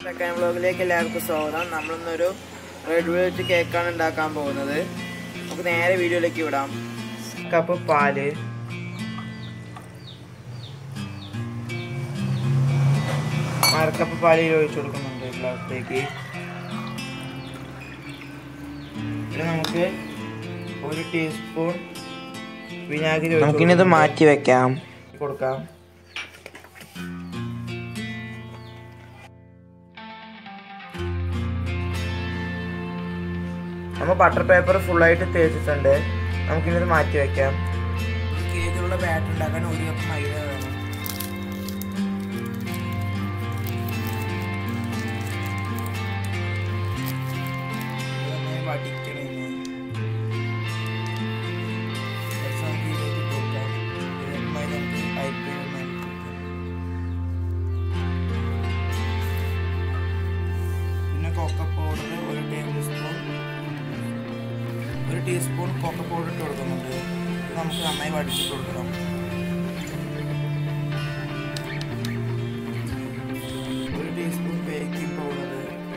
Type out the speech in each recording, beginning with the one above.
Second വ്ലോഗിലേക്ക് എല്ലാവർക്കും സ്വാഗതം നമ്മളിന്നൊരു red velvet കേക്കാണ് ഉണ്ടാക്കാൻ പോകുന്നത് നമുക്ക് നേരെ വീഡിയോയിലേക്ക് വിടാം കപ്പ് പാല് അരക്കപ്പ് പാല് ഇതിൽ ഒഴിച്ചു കൊടുക്കുന്നുണ്ട് ഗ്ലാസ്സിലേക്ക് പിന്നെ നമുക്ക് ഒരു ടീസ്പൂൺ വിനാഗിരി നമുക്കിനിത് മാറ്റി വെക്കാം കൊടുക്കാം നമ്മൾ ബട്ടർ പേപ്പർ ഫുള്ളായിട്ട് തേച്ചിട്ടുണ്ട് നമുക്കിനിത് മാറ്റി വെക്കാം കേക്കിലുള്ള ബാറ്റർ ഉണ്ടാക്കാൻ ഒരു കപ്പ് മൈദ വേണം ഇത് നന്നായി വടിക്കണം ഇനി. കുറച്ച് നമുക്ക് ഇതിലേക്ക് ഇട്ട് കൊടുക്കാം. ഇത് നന്നായി നമുക്ക് അരിപ്പൊടി നന്നായി ഇട്ട് കൊടുക്കാം. പിന്നെ കൊക്ക പൗഡർ ഒരു ടേബിൾ സ്പൂൺ ഒരു ടീസ്പൂൺ കൊക്ക പൗഡർ ഇട്ട് കൊടുക്കുന്നുണ്ട് ഇത് നമുക്ക് നന്നായി വടിച്ചിട്ട് കൊടുക്കണം ഒരു ടീസ്പൂൺ ബേക്കിംഗ് പൗഡർ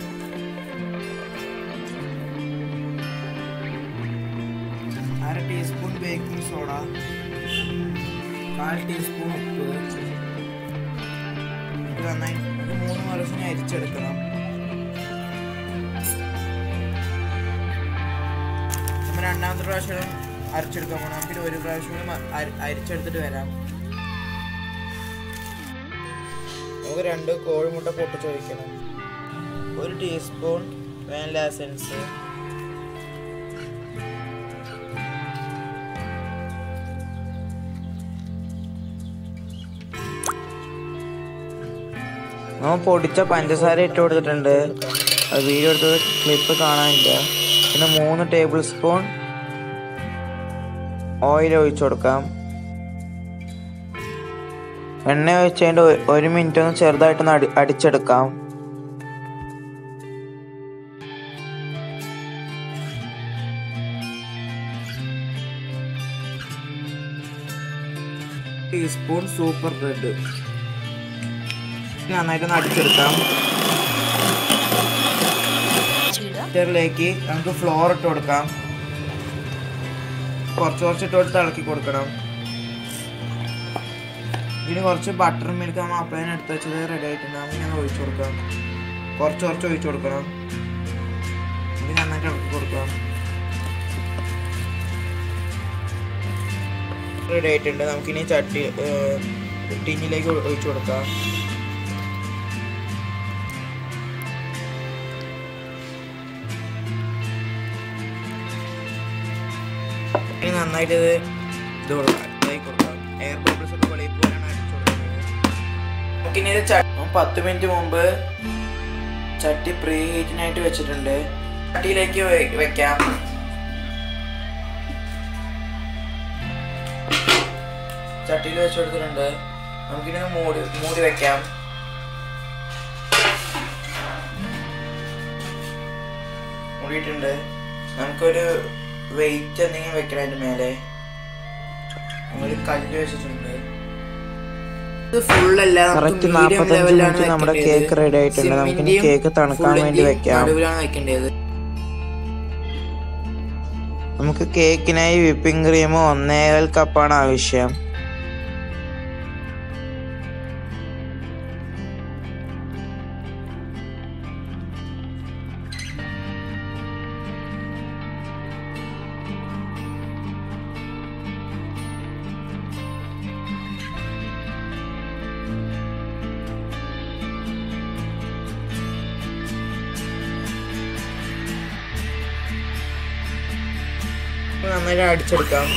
അര ടീസ്പൂൺ ബേക്കിംഗ് സോഡ കാൽ ടീസ്പൂൺ ഉപ്പ് ഇത് നന്നായി ഒരു മൂന്ന് പ്രാവശ്യം അരിച്ചെടുക്കണം നമ്മൾ രണ്ടാമത്തെ പ്രാവശ്യം അരച്ചെടുക്കാൻ പോകണം പിന്നെ ഒരു പ്രാവശ്യം കൂടി മ- അരി- അരിച്ചെടുത്തിട്ട് വരാം നമുക്ക് രണ്ട് കോഴിമുട്ട പൊട്ടിച്ചൊഴിക്കണം ഒരു ടീസ്പൂൺ വാനില എസൻസ് നമ്മൾ പൊടിച്ച പഞ്ചസാര ഇട്ട് കൊടുത്തിട്ടുണ്ട് അത് വീഡിയോ എടുത്തത് ക്ലിപ്പ് കാണാനില്ല പിന്നെ മൂന്ന് ടേബിൾ സ്പൂൺ ഓയിൽ ഒഴിച്ചു കൊടുക്കാം എണ്ണ ഒഴിച്ചതിൻ്റെ ഒ- ഒരു മിനിറ്റ് ഒന്ന് ചെറുതായിട്ടൊന്ന് അടി അടിച്ചെടുക്കാം ടീസ്പൂൺ സൂപ്പർ റെഡ് നന്നായിട്ടൊന്ന് അടിച്ചെടുക്കാം മിക്സറിലേക്ക് നമുക്ക് ഫ്ലോർ ഇട്ട് കൊടുക്കാം കുറച്ച് കുറച്ച് ഇട്ട് കൊടുത്ത് ഇളക്കി കൊടുക്കണം ഇതിന് കുറച്ച് ബട്ടർ മിൽക്ക് നമ്മൾ അപ്പഴാണ് എടുത്ത് വെച്ചത് റെഡി ആയിട്ടുണ്ട് നമുക്ക് ഞാൻ ഒഴിച്ചു കൊടുക്കാം കുറച്ച് കുറച്ച് ഒഴിച്ചു കൊടുക്കണം ഇത് നന്നായിട്ട് ഇളക്കി കൊടുക്കാം റെഡി ആയിട്ടുണ്ട് നമുക്കിനി ചട്ടി ടിന്നിലേക്ക് ഒഴിച്ചു കൊടുക്കാം ഇനി നന്നായിട്ട് ഇത് ഇത് കൊടുക്കാം ഇതായി കൊടുക്കാം എയർ ബബിൾസ് ഒക്കെ വെളിയിൽ പോലാണ് അടിച്ചു കൊടുക്കുന്നത് നമുക്കിനി ഇത് ച- പത്ത് മിനിറ്റ് മുമ്പ് ചട്ടി പ്രീ ഹീറ്റിനായിട്ട് വെച്ചിട്ടുണ്ട് ചട്ടിയിലേക്ക് വെ- വെക്കാം ചട്ടിയിൽ വെച്ച് കൊടുത്തിട്ടുണ്ട് നമുക്കിനി ഇത് മൂടി മൂടി വെക്കാം മൂടിയിട്ടുണ്ട് നമുക്കൊരു വെയിറ്റ് എന്തെങ്കിലും വെക്കണം അതിന്റെ മേലെ നമ്മളൊരു കല്ല് വെച്ചിട്ടുണ്ട് ഇത് full അല്ല, നമുക്ക് കറക്റ്റ് medium നാൽപ്പത്തഞ്ച് level ആണ് മിനിറ്റ് നമ്മുടെ വെക്കേണ്ടത്. കേക്ക് റെഡി ആയിട്ടുണ്ട് നമുക്കിനി സിമന്റിന്റെയും കേക്ക് തണുക്കാൻ വേണ്ടി ഫുള്ളിന്റെയും വെക്കാം നടുവിലാണ് വെക്കേണ്ടത് നമുക്ക് കേക്കിനായി വിപ്പിംഗ് ക്രീം ഒന്നേകാൽ കപ്പാണ് ആവശ്യം നന്നായിട്ട് അടിച്ചെടുക്കാം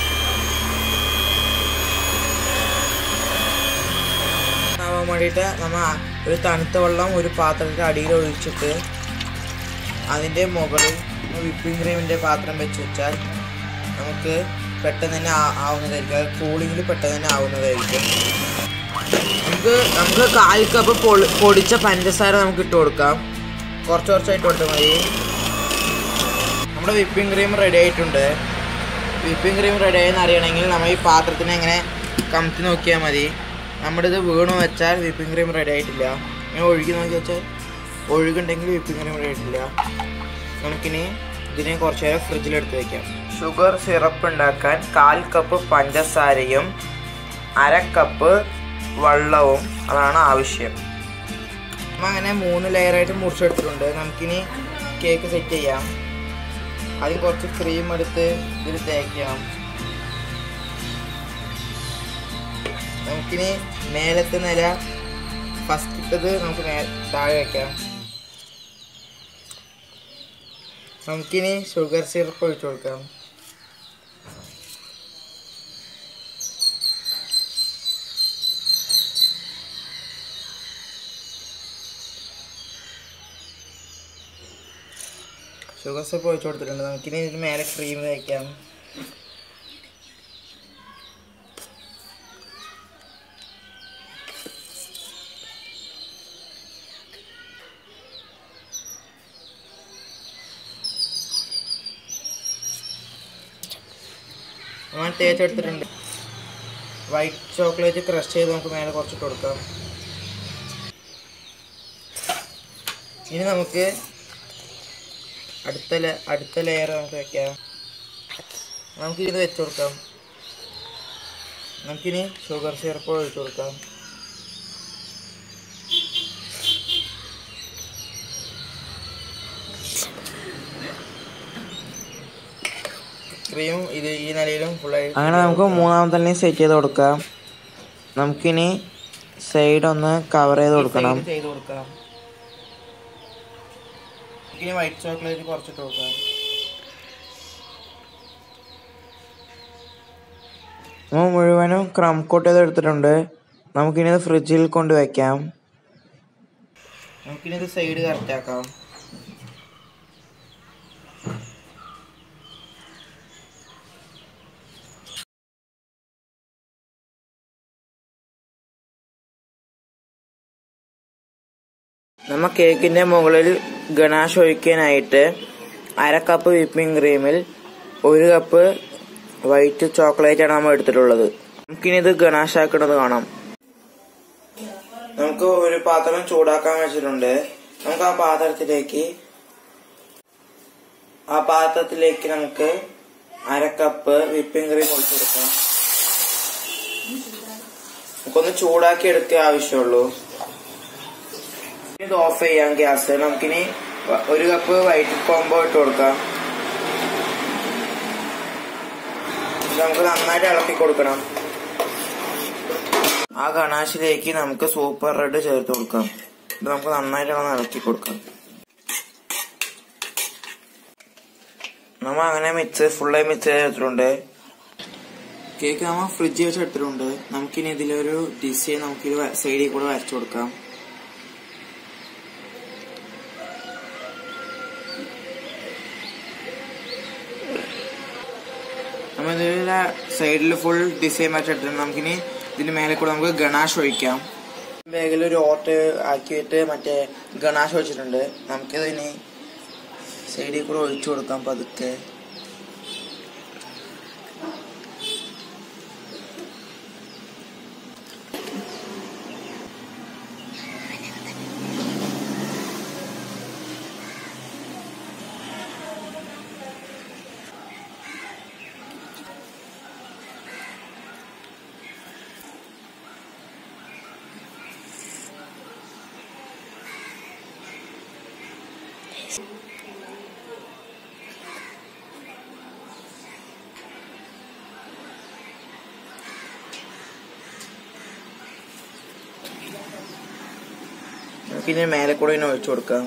ആവാൻ വേണ്ടിയിട്ട് നമ്മൾ ഒരു തണുത്ത വെള്ളം ഒരു പാത്രത്തിൽ അടിയിൽ ഒഴിച്ചിട്ട് അതിൻ്റെ മുകളിൽ വിപ്പിംഗ് ക്രീമിൻ്റെ പാത്രം വെച്ച് വെച്ചാൽ നമുക്ക് പെട്ടെന്ന് തന്നെ ആ- ആവുന്നതായിരിക്കും കൂളിങ്ങിൽ പെട്ടെന്ന് തന്നെ ആവുന്നതായിരിക്കും നമുക്ക് നമുക്ക് കാൽ കപ്പ് പൊളി പൊടിച്ച പഞ്ചസാര നമുക്ക് ഇട്ട് കൊടുക്കാം കുറച്ച് കുറച്ചായിട്ട് കൊടുത്താൽ മതി നമ്മുടെ വിപ്പിംഗ് ക്രീം റെഡി ആയിട്ടുണ്ട് വിപ്പിംഗ് ക്രീം റെഡി ആയെന്ന് അറിയണമെങ്കിൽ നമ്മൾ ഈ പാത്രത്തിന് എങ്ങനെ കമത്തി നോക്കിയാൽ മതി നമ്മുടെ ഇത് വീണു വെച്ചാൽ വിപ്പിംഗ് ക്രീം റെഡി ആയിട്ടില്ല ഇങ്ങനെ ഒഴുകി നോക്കി വെച്ചാൽ ഒഴുകുണ്ടെങ്കിൽ വിപ്പിംഗ് ക്രീം ഇട്ടില്ല നമുക്കിനി ഇതിനെ കുറച്ച് നേരം ഫ്രിഡ്ജിലെടുത്ത് വെക്കാം ഷുഗർ സിറപ്പ് ഉണ്ടാക്കാൻ കാൽ കപ്പ് പഞ്ചസാരയും അര കപ്പ് വെള്ളവും അതാണ് ആവശ്യം നമ്മൾ അങ്ങനെ മൂന്ന് ലെയറായിട്ട് മുറിച്ചെടുത്തിട്ടുണ്ട് നമുക്കിനി കേക്ക് സെറ്റ് ചെയ്യാം ആദ്യം കുറച്ച് ക്രീം എടുത്ത് ഇതിൽ തേക്കാം നമുക്കിനി മേലത്തെ നില ഫസ്റ്റ് ഇട്ടത് നമുക്ക് നേ- താഴെ വെക്കാം നമുക്കിനി ഷുഗർ സിറപ്പ് ഒഴിച്ചു കൊടുക്കാം ഷുഗർ സിറപ്പ് ഒഴിച്ചു കൊടുത്തിട്ടുണ്ട് നമുക്കിനി ഇതിന് മേലെ ക്രീം വയ്ക്കാം നമ്മൾ തേച്ചെടുത്തിട്ടുണ്ട് വൈറ്റ് ചോക്ലേറ്റ് ക്രഷ് ചെയ്ത് നമുക്ക് മേലെ കുറച്ചിട്ട് കൊടുക്കാം ഇനി നമുക്ക് അടുത്ത ലെ- അടുത്ത ലെയർ നമുക്ക് വെക്കാം നമുക്ക് ഇത് വെച്ച് കൊടുക്കാം നമുക്കിനി ഷുഗർ സിറപ്പ് ഒഴിച്ചു കൊടുക്കാം ക്രീമും ഇത് ഈ നിലയിലും ഫുള്ളായി അങ്ങനെ നമുക്ക് മൂന്നാമത്തെ തന്നെ സെറ്റ് ചെയ്ത് കൊടുക്കാം നമുക്കിനി സൈഡ് ഒന്ന് കവർ ചെയ്ത് കൊടുക്കണം side ചെയ്ത് കൊടുക്കാം ഇനി വൈറ്റ് ചോക്ലേറ്റ് കുറച്ചിട്ട് കൊടുക്കാം നമ്മൾ മുഴുവനും ക്രം കോട്ട് ചെയ്ത് എടുത്തിട്ടുണ്ട് നമുക്കിനി ഇത് ഫ്രിഡ്ജിൽ കൊണ്ട് വെക്കാം നമുക്കിനി ഇത് സൈഡ് കറക്റ്റ് ആക്കാം നമ്മ കേക്കിന്റെ മുകളിൽ ഗണാഷ് ഒഴിക്കാനായിട്ട് അര കപ്പ് വിപ്പിംഗ് ക്രീമിൽ ഒരു കപ്പ് വൈറ്റ് ചോക്ലേറ്റ് ആണ് നമ്മൾ എടുത്തിട്ടുള്ളത് നമുക്കിനി ഇത് ഗണാഷ് ആക്കുന്നത് കാണാം നമുക്ക് ഒരു പാത്രം ചൂടാക്കാൻ വെച്ചിട്ടുണ്ട് നമുക്ക് ആ പാത്രത്തിലേക്ക് ആ പാത്രത്തിലേക്ക് നമുക്ക് അര കപ്പ് വിപ്പിംഗ് ക്രീം ഒഴിച്ചു കൊടുക്കാം നമുക്കൊന്ന് ചൂടാക്കി എടുക്കുക ആവശ്യമുള്ളൂ ഇത് ഓഫ് ചെയ്യാം ഗ്യാസ് നമുക്കിനി വ- ഒരു കപ്പ് വൈറ്റ് കോമ്പോ ഇട്ട് കൊടുക്കാം ഇത് നമുക്ക് നന്നായിട്ട് ഇളക്കി കൊടുക്കണം ആ ഗണാശിലേക്ക് നമുക്ക് സൂപ്പർ റെഡ് ചേർത്ത് കൊടുക്കാം ഇത് നമുക്ക് നന്നായിട്ട് ഒന്ന് ഇളക്കി കൊടുക്കാം നമ്മ അങ്ങനെ മിക്സ് ഫുള്ളായി മിക്സ് ചെയ്തിട്ടുണ്ട് കേക്ക് നമ്മ ഫ്രിഡ്ജിൽ വെച്ച് എടുത്തിട്ടുണ്ട് നമുക്കിനി ഇതിലൊരു ഡിസൈൻ നമുക്ക് സൈഡിൽ കൂടെ വരച്ചു കൊടുക്കാം നമ്മൾ ഇതിലെ സൈഡിൽ ഫുൾ ഡിസൈൻ വെച്ചെടുത്തിട്ടുണ്ട് നമുക്കിനി ഇതിന് മേലെ കൂടെ നമുക്ക് ഗണാഷ് ഒഴിക്കാം ബാഗിൽ ഒരു ഓട്ട് ആക്കിയിട്ട് മറ്റേ ഗണാഷ് ഒഴിച്ചിട്ടുണ്ട് നമുക്കിതിനി സൈഡിൽ കൂടെ ഒഴിച്ചു കൊടുക്കാം പതുക്കെ നമുക്കിനി മേലെ കൂടെ ഇങ്ങനെ ഒഴിച്ചു കൊടുക്കാം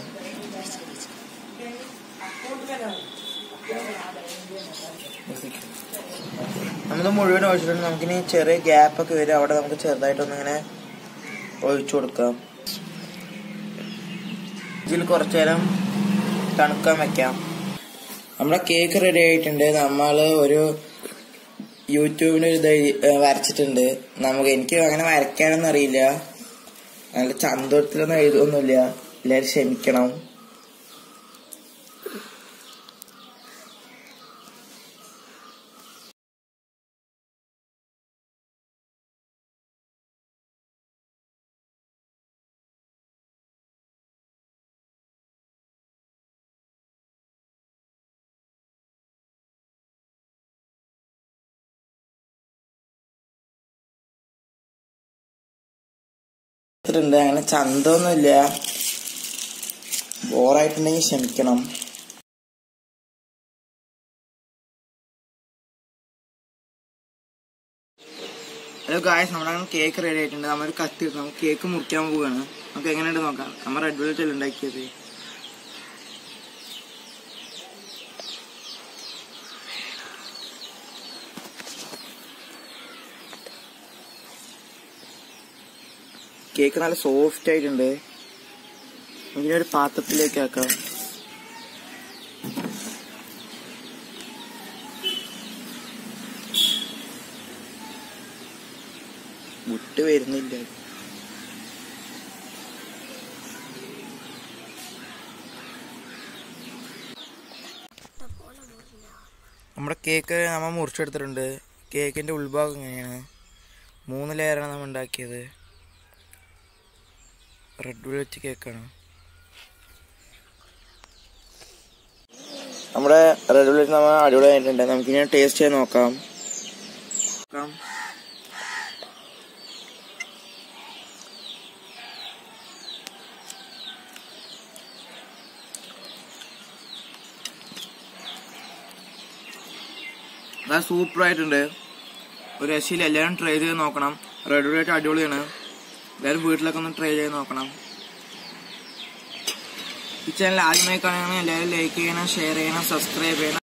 നമ്മത് മുഴുവൻ ഒഴിച്ചിട്ടുണ്ട് നമുക്കിനി ചെറിയ ഗ്യാപ്പ് ഒക്കെ വരും അവിടെ നമുക്ക് ചെറുതായിട്ടൊന്ന് ഇങ്ങനെ ഒഴിച്ചു കൊടുക്കാം ഇതിൽ കുറച്ചു നേരം തണുക്കാൻ വെക്കാം നമ്മുടെ കേക്ക് റെഡി ആയിട്ടുണ്ട് നമ്മൾ ഒരു യൂട്യൂബിന് ഒരു ഇത് എഴുതി- ഏ, വരച്ചിട്ടുണ്ട് നമുക്ക് എനിക്ക് അങ്ങനെ വരയ്ക്കാനൊന്നും അറിയില്ല നല്ല ചന്തത്തിലൊന്നും എഴുതൊന്നുമില്ല എല്ലാവരും ക്ഷമിക്കണം എടുത്തിട്ടുണ്ട് അങ്ങനെ ചന്തമൊന്നുമില്ല ബോറായിട്ടുണ്ടെങ്കിൽ ക്ഷമിക്കണം ഹലോ ഗായ്സ് നമ്മുടെ കേക്ക് റെഡി ആയിട്ടുണ്ട് നമ്മൾ കത്തി എടുത്ത് നമുക്ക് കേക്ക് മുറിക്കാൻ പോവുകയാണ് നമുക്ക് എങ്ങനെയുണ്ട് നോക്കാം നമ്മൾ റെഡ് വെൽറ്റ് അല്ലേ ഉണ്ടാക്കിയത് കേക്ക് നല്ല സോഫ്റ്റ് ആയിട്ടുണ്ട് ഇതിനെ ഒരു പാത്രത്തിലേക്ക് ആക്കാം വിട്ട് വരുന്നില്ല നമ്മുടെ കേക്ക് നമ്മൾ മുറിച്ചെടുത്തിട്ടുണ്ട് കേക്കിൻ്റെ ഉൾഭാഗം ഇങ്ങനെയാണ് മൂന്ന് ലെയറാണ് നമ്മൾ ഉണ്ടാക്കിയത് റെഡ് വെൽവെറ്റ് കേക്കാണ് നമ്മുടെ റെഡ് വെൽവെറ്റ് നമ്മൾ അടിപൊളിയായിട്ടുണ്ട് നമുക്കിനി ടേസ്റ്റ് ചെയ്ത് നോക്കാം നോക്കാം അത് സൂപ്പർ ആയിട്ടുണ്ട് ഒരു രക്ഷയില്ല എല്ലാവരും ട്രൈ ചെയ്ത് നോക്കണം റെഡ് വെൽവെറ്റ് അടിപൊളിയാണ് എല്ലാവരും വീട്ടിലൊക്കെ ഒന്ന് ട്രൈ ചെയ്ത് നോക്കണം ഈ ചാനൽ ആദ്യമായി കാണുകയാണെങ്കിൽ എല്ലാവരും ലൈക്ക് ചെയ്യണം ഷെയർ ചെയ്യണം സബ്സ്ക്രൈബ് ചെയ്യണം